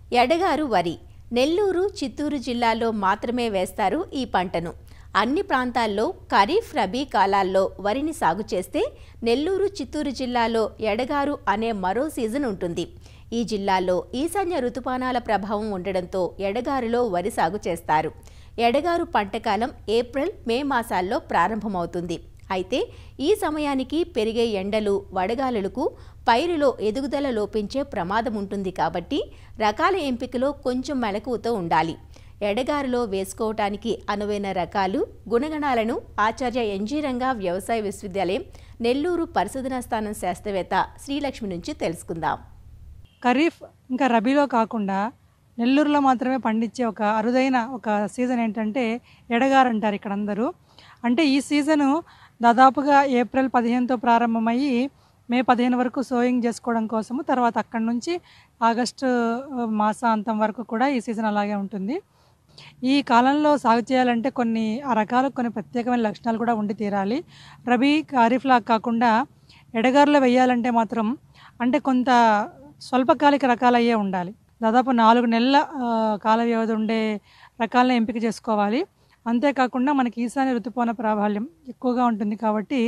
ఎడగారు వరి నెల్లూరు చిత్తూరు జిల్లాల్లో మాత్రమే వేస్తారు ఈ పంటను అన్ని ప్రాంతాల్లో ఖరీఫ్ రబీ కాలాల్లో వరిని సాగు చేస్తే నెల్లూరు చిత్తూరు జిల్లాలో ఎడగారు అనే మరో సీజన్ ఉంటుంది ఈ జిల్లాలో ఈశాన్య ఋతుపానాల ప్రభావం ఉండడంతో ఎడగారులో వరి సాగు చేస్తారు ఎడగారు పంటకాలం ఏప్రిల్ మే మాసాల్లో ప్రారంభమవుతుంది అయితే ఈ సమయానికి పెరిగే ఎండలు వడగాలులకు పైరులో ఎదుగుదల లోపించే ప్రమాదం ఉంటుంది కాబట్టి రకాల ఎంపికలో కొంచెం మెలకువతో ఉండాలి ఎడగారులో వేసుకోవటానికి అనువైన రకాలు గుణగణాలను ఆచార్య ఎన్జీ రంగా వ్యవసాయ విశ్వవిద్యాలయం నెల్లూరు పరిశోధనా స్థానం శాస్త్రవేత్త శ్రీలక్ష్మి నుంచి తెలుసుకుందాం ఖరీఫ్ ఇంకా రబీలో కాకుండా నెల్లూరులో మాత్రమే పండించే ఒక అరుదైన ఒక సీజన్ ఏంటంటే ఎడగారు అంటారు ఇక్కడ అందరూ అంటే ఈ సీజను దాదాపుగా ఏప్రిల్ పదిహేనుతో ప్రారంభమయ్యి మే పదిహేను వరకు సోయింగ్ చేసుకోవడం కోసము తర్వాత అక్కడి నుంచి ఆగస్టు ఆ, మాసాంతం వరకు కూడా ఈ సీజన్ అలాగే ఉంటుంది ఈ కాలంలో సాగు చేయాలంటే కొన్ని ఆ రకాలకు కొన్ని ప్రత్యేకమైన లక్షణాలు కూడా ఉండి తీరాలి రబీ ఖరీఫ్లా కాకుండా ఎడగారులో వేయాలంటే మాత్రం అంటే కొంత స్వల్పకాలిక రకాలు అయ్యే ఉండాలి దాదాపు నాలుగు నెలల ఆ, కాల వ్యవధి ఉండే రకాలను ఎంపిక చేసుకోవాలి అంతేకాకుండా మనకి ఈశాన్య ఋతుపవన ప్రాబల్యం ఎక్కువగా ఉంటుంది కాబట్టి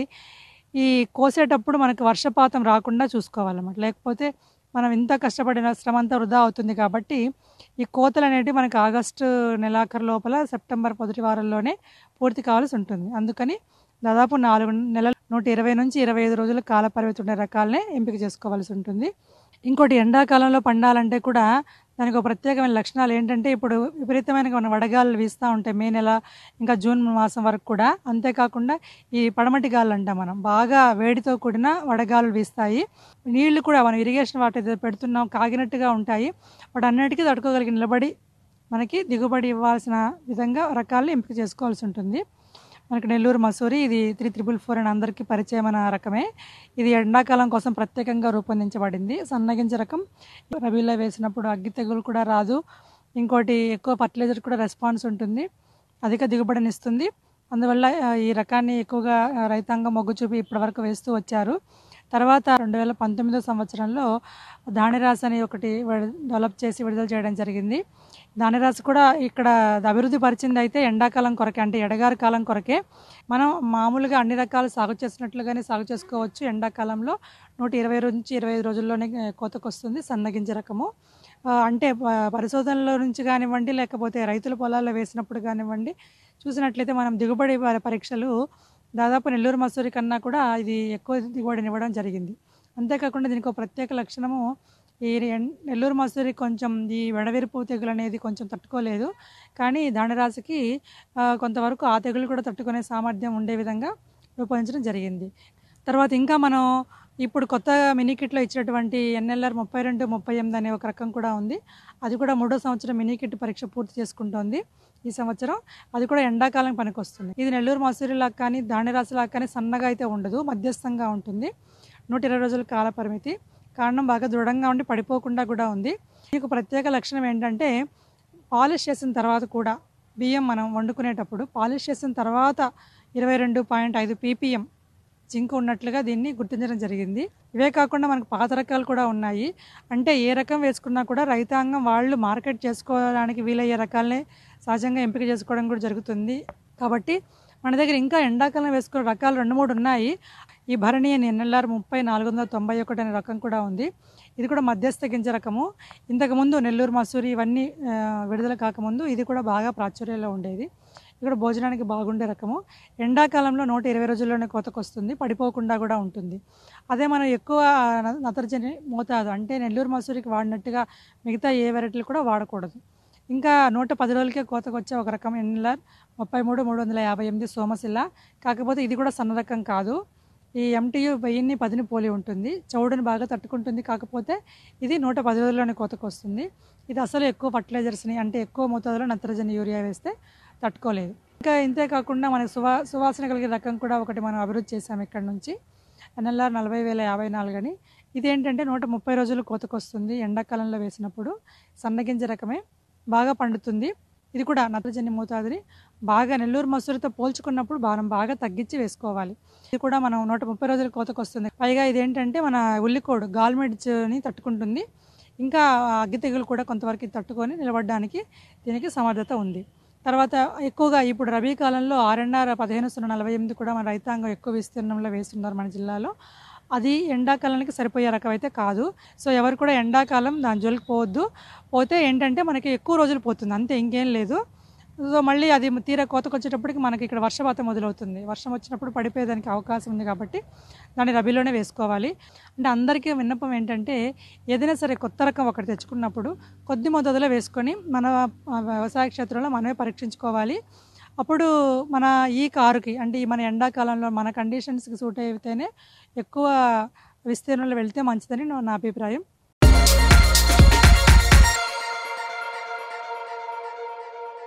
ఈ కోసేటప్పుడు మనకు వర్షపాతం రాకుండా చూసుకోవాలన్నమాట లేకపోతే మనం ఇంత కష్టపడిన శ్రమ అంతా వృధా అవుతుంది కాబట్టి ఈ కోతలు అనేటివి మనకి ఆగస్టు నెలాఖరు లోపల సెప్టెంబర్ మొదటి వారంలోనే పూర్తి కావాల్సి ఉంటుంది అందుకని దాదాపు నాలుగు నెలలు నూట ఇరవై నుంచి ఇరవై ఐదు రోజుల కాల పరిమితి ఉండే రకాలనే ఎంపిక చేసుకోవాల్సి ఉంటుంది ఇంకోటి ఎండాకాలంలో పండాలంటే కూడా దానికి ఒక ప్రత్యేకమైన లక్షణాలు ఏంటంటే ఇప్పుడు విపరీతమైన మన వడగాలు వీస్తూ ఉంటాయి మే నెల ఇంకా జూన్ మాసం వరకు కూడా అంతేకాకుండా ఈ పడమటి గాలు అంటాం మనం బాగా వేడితో కూడిన వడగాలు వీస్తాయి నీళ్లు కూడా మనం ఇరిగేషన్ వాటర్ ఏదైతే పెడుతున్నాం కాగినట్టుగా ఉంటాయి వాటి అన్నిటికీ తట్టుకోగలిగి నిలబడి మనకి దిగుబడి ఇవ్వాల్సిన విధంగా రకాలను ఎంపిక చేసుకోవాల్సి ఉంటుంది మనకి నెల్లూరు మసూరి ఇది త్రీ త్రిబుల్ ఫోర్ అని అందరికీ పరిచయమైన రకమే ఇది ఎండాకాలం కోసం ప్రత్యేకంగా రూపొందించబడింది సన్నగింజ రకం రబీలో వేసినప్పుడు అగ్గి తెగులు కూడా రాదు ఇంకోటి ఎక్కువ ఫర్టిలైజర్ కూడా రెస్పాన్స్ ఉంటుంది అధిక దిగుబడిని ఇస్తుంది అందువల్ల ఆ, ఈ రకాన్ని ఎక్కువగా ఆ, రైతాంగం మొగ్గు చూపి ఇప్పటివరకు వేస్తూ వచ్చారు తర్వాత రెండు వేల పంతొమ్మిదో సంవత్సరంలో దాణిరాస్ అని ఒకటి విడ- డెవలప్ చేసి విడుదల చేయడం జరిగింది దానిరాశి కూడా ఇక్కడ అభివృద్ధి పరిచింది అయితే ఎండాకాలం కొరకే అంటే ఎడగారి కాలం కొరకే మనం మామూలుగా అన్ని రకాలు సాగు చేసినట్లుగానే సాగు చేసుకోవచ్చు ఎండాకాలంలో నూట ఇరవై నుంచి ఇరవై ఐదు రోజుల్లోనే ఆ, కోతకు వస్తుంది సన్నగింజ రకము ఆ, అంటే ప- పరిశోధనలో నుంచి కానివ్వండి లేకపోతే రైతుల పొలాల్లో వేసినప్పుడు కానివ్వండి చూసినట్లయితే మనం దిగుబడి ప- పరీక్షలు దాదాపు నెల్లూరు మసూరి కన్నా కూడా ఇది ఎక్కువ దిగుబడిని ఇవ్వడం జరిగింది అంతేకాకుండా దీనికి ఒక ప్రత్యేక లక్షణము ఈ ఎన్- నెల్లూరు మసూరి కొంచెం ఈ వెడవెరుపు తెగులు అనేది కొంచెం తట్టుకోలేదు కానీ దానిరాశికి ఆ, కొంతవరకు ఆ తెగులు కూడా తట్టుకునే సామర్థ్యం ఉండే విధంగా రూపొందించడం జరిగింది తర్వాత ఇంకా మనం ఇప్పుడు కొత్త మినీ కిట్లో ఇచ్చినటువంటి ఎన్ఎల్ఆర్ ముప్పై రెండు ముప్పై ఎనిమిది అనే ఒక రకం కూడా ఉంది అది కూడా మూడో సంవత్సరం మినీ కిట్ పరీక్ష పూర్తి చేసుకుంటోంది ఈ సంవత్సరం అది కూడా ఎండాకాలం పనికొస్తుంది ఇది నెల్లూరు మసూరిలా కానీ దాణిరాశిలా కానీ సన్నగా అయితే ఉండదు మధ్యస్థంగా ఉంటుంది నూట ఇరవై రోజుల కాల పరిమితి కారణం బాగా దృఢంగా ఉండి పడిపోకుండా కూడా ఉంది దీనికి ప్రత్యేక లక్షణం ఏంటంటే పాలిష్ చేసిన తర్వాత కూడా బియ్యం మనం వండుకునేటప్పుడు పాలిష్ చేసిన తర్వాత ఇరవై రెండు పాయింట్ ఐదు పీపీఎం జింక్ ఉన్నట్లుగా దీన్ని గుర్తించడం జరిగింది ఇవే కాకుండా మనకు పాత రకాలు కూడా ఉన్నాయి అంటే ఏ రకం వేసుకున్నా కూడా రైతాంగం వాళ్ళు మార్కెట్ చేసుకోవడానికి వీలయ్యే రకాలనే సహజంగా ఎంపిక చేసుకోవడం కూడా జరుగుతుంది కాబట్టి మన దగ్గర ఇంకా ఎండాకాలం వేసుకునే రకాలు రెండు మూడు ఉన్నాయి ఈ భరణి అని ఎన్ఎల్ఆర్ ముప్పై నాలుగు వందల తొంభై ఒకటి అనే రకం కూడా ఉంది ఇది కూడా మధ్యస్థ గింజ రకము ఇంతకుముందు నెల్లూరు మసూరి ఇవన్నీ ఆ, విడుదల కాకముందు ఇది కూడా బాగా ప్రాచుర్యంలో ఉండేది ఇది కూడా భోజనానికి బాగుండే రకము ఎండాకాలంలో నూట ఇరవై రోజుల్లోనే కోతకు వస్తుంది పడిపోకుండా కూడా ఉంటుంది అదే మనం ఎక్కువ న- నత్రజని మోతాదు అంటే నెల్లూరు మసూరికి వాడినట్టుగా మిగతా ఏ వెరైటీలు కూడా వాడకూడదు ఇంకా నూట పది రోజులకే కోతకు వచ్చే ఒక రకం ఎన్ఎల్ఆర్ ముప్పై మూడు మూడు వందల యాభై ఎనిమిది సోమశిల కాకపోతే ఇది కూడా సన్న రకం కాదు ఈ ఎంటీయు వెయ్యిన్ని పదిని పోలి ఉంటుంది చౌడుని బాగా తట్టుకుంటుంది కాకపోతే ఇది నూట పది రోజుల్లోనే కోతకు వస్తుంది ఇది అసలు ఎక్కువ ఫర్టిలైజర్స్ని అంటే ఎక్కువ మోతాదులో నత్రజని యూరియా వేస్తే తట్టుకోలేదు ఇంకా ఇంతే కాకుండా మనకి సువా సువాసన కలిగే రకం కూడా ఒకటి మనం అభివృద్ధి చేసాం ఇక్కడ నుంచి ఎన్ఎల్ఆర్ నలభై వేల యాభై నాలుగు అని ఇదేంటంటే నూట ముప్పై రోజులు కోతకు వస్తుంది ఎండాకాలంలో వేసినప్పుడు సన్నగింజ రకమే బాగా పండుతుంది ఇది కూడా నత్రజని మోతాదుని బాగా నెల్లూరు మసూరితో పోల్చుకున్నప్పుడు మనం బాగా తగ్గించి వేసుకోవాలి ఇది కూడా మనం నూట ముప్పై రోజుల కోతకు వస్తుంది పైగా ఇదేంటంటే మన ఉల్లికోడు గాల్మిడ్స్ని తట్టుకుంటుంది ఇంకా ఆ అగ్గి తెగులు కూడా కొంతవరకు తట్టుకొని నిలబడడానికి దీనికి సమర్థత ఉంది తర్వాత ఎక్కువగా ఇప్పుడు రబీ కాలంలో ఆర్ఎన్ఆర్ పదిహేను సున్నా నలభై ఎనిమిది కూడా మన రైతాంగం ఎక్కువ విస్తీర్ణంలో వేస్తున్నారు మన జిల్లాలో అది ఎండాకాలానికి సరిపోయే రకం అయితే కాదు సో ఎవరు కూడా ఎండాకాలం దాని జోలికి పోవద్దు పోతే ఏంటంటే మనకి ఎక్కువ రోజులు పోతుంది అంతే ఇంకేం లేదు సో మళ్ళీ అది తీరా కోతకు వచ్చేటప్పటికి మనకి ఇక్కడ వర్షపాతం మొదలవుతుంది వర్షం వచ్చినప్పుడు పడిపోయేదానికి అవకాశం ఉంది కాబట్టి దాన్ని రబీలోనే వేసుకోవాలి అంటే అందరికీ విన్నపం ఏంటంటే ఏదైనా సరే కొత్త రకం ఒకటి తెచ్చుకున్నప్పుడు కొద్ది మొదలో వేసుకొని మన ఆ, వ్యవసాయ క్షేత్రంలో మనమే పరీక్షించుకోవాలి అప్పుడు మన ఈ కారుకి అంటే ఈ మన ఎండాకాలంలో మన కండిషన్స్కి సూట్ అయితేనే ఎక్కువ విస్తీర్ణంలో వెళ్తే మంచిదని నా నా అభిప్రాయం